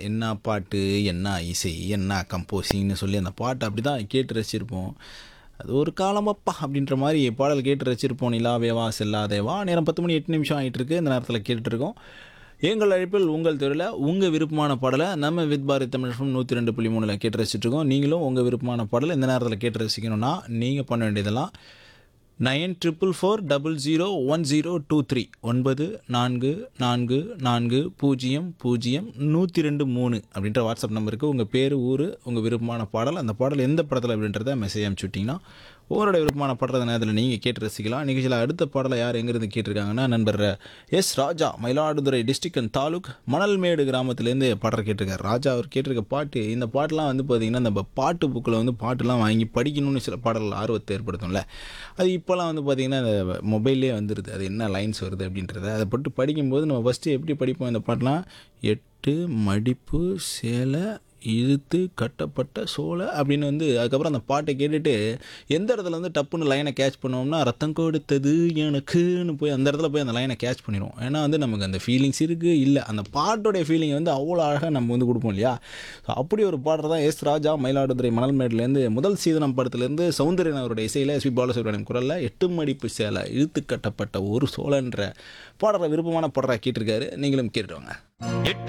என்ன பாட்டு என்ன இசை என்ன கம்போசிங்னு சொல்லி அந்த பாட்டை அப்படி தான் கேட்டு ரசிச்சிருப்போம் அது ஒரு காலமப்பா அப்படின்ற மாதிரி பாடல் கேட்டு ரசிச்சிருப்போம் நிலாவேவா செல்லாதேவா நேரம் பத்து மணி எட்டு நிமிஷம் ஆகிட்டு இருக்கு இந்த நேரத்தில் கேட்டுட்ருக்கோம் எங்கள் அழைப்பில் உங்கள் தெருவில் உங்கள் விருப்பமான பாடலை நம்ம வித் பாரதி தமிழ் நூற்றி ரெண்டு புள்ளி மூணில் கேட்டு ரசிச்சிட்ருக்கோம் நீங்களும் உங்கள் விருப்பமான பாடலை இந்த நேரத்தில் கேட்டு ரசிக்கணும்னா நீங்கள் பண்ண வேண்டியதெல்லாம் nine triple four double zero one zero two three ஒன்பது நான்கு நான்கு நான்கு பூஜ்ஜியம் பூஜ்ஜியம் நூற்றி ரெண்டு மூணு அப்படின்ற வாட்ஸ்அப் நம்பருக்கு உங்கள் பேர் ஊர் உங்கள் விருப்பமான பாடல் அந்த பாடல் எந்த படத்தில் அப்படின்றத மெசேஜ் அனுப்பிச்சு விட்டிங்கன்னா உங்களோட விருப்பமான பாடுறத நேரத்தில் நீங்கள் கேட்டு ரசிக்கலாம் நிகழ்ச்சியில் அடுத்த பாடலை யார் எங்கேருந்து கேட்டிருக்காங்கன்னா நண்பர் S Raja Mayiladuthurai district and taluk Manalmedu கிராமத்துலேருந்து பாடல் கேட்டிருக்காரு ராஜா அவர் கேட்டிருக்க பாட்டு இந்த பாட்டெலாம் வந்து பார்த்திங்கன்னா நம்ம பாட்டு புக்கில் வந்து பாட்டுலாம் வாங்கி படிக்கணும்னு சில பாடல்கள் ஆர்வத்தை ஏற்படுத்தும்ல அது இப்போலாம் வந்து பார்த்திங்கன்னா இந்த மொபைல்லே வந்துடுது அது என்ன லைன்ஸ் வருது அப்படின்றத அதை போட்டு படிக்கும்போது நம்ம ஃபஸ்ட்டு எப்படி படிப்போம் இந்த பாட்டெலாம் எட்டு மடிப்பு சேலை இழுத்து கட்டப்பட்ட சோலை அப்படின்னு வந்து அதுக்கப்புறம் அந்த பாட்டை கேட்டுட்டு எந்த இடத்துல வந்து டப்புன்னு லைனை கேட்ச் பண்ணுவோம்னா ரத்தம் கொடுத்தது எனக்குன்னு போய் அந்த இடத்துல போய் அந்த லைனை கேட்ச் பண்ணிடுவோம் ஏன்னா வந்து நமக்கு அந்த ஃபீலிங்ஸ் இருக்குது இல்லை அந்த பாட்டோடைய ஃபீலிங் வந்து அவ்வளோ அழகாக நம்ம வந்து கொடுப்போம் இல்லையா ஸோ அப்படி ஒரு பாடல் தான் எஸ் ராஜா மயிலாடுதுறை மணல்மேட்லேருந்து முதல் சீதனம் படத்துலேருந்து சௌந்தர்யன் அவருடைய இசையில் எஸ்பி பாலசுப்ரமணியம் குரலில் எட்டு மடிப்பு சேலை இழுத்து கட்டப்பட்ட ஒரு சோழன்ற பாடலை விருப்பமான பாடலாக கேட்டிருக்காரு நீங்களும் கேட்டுவாங்க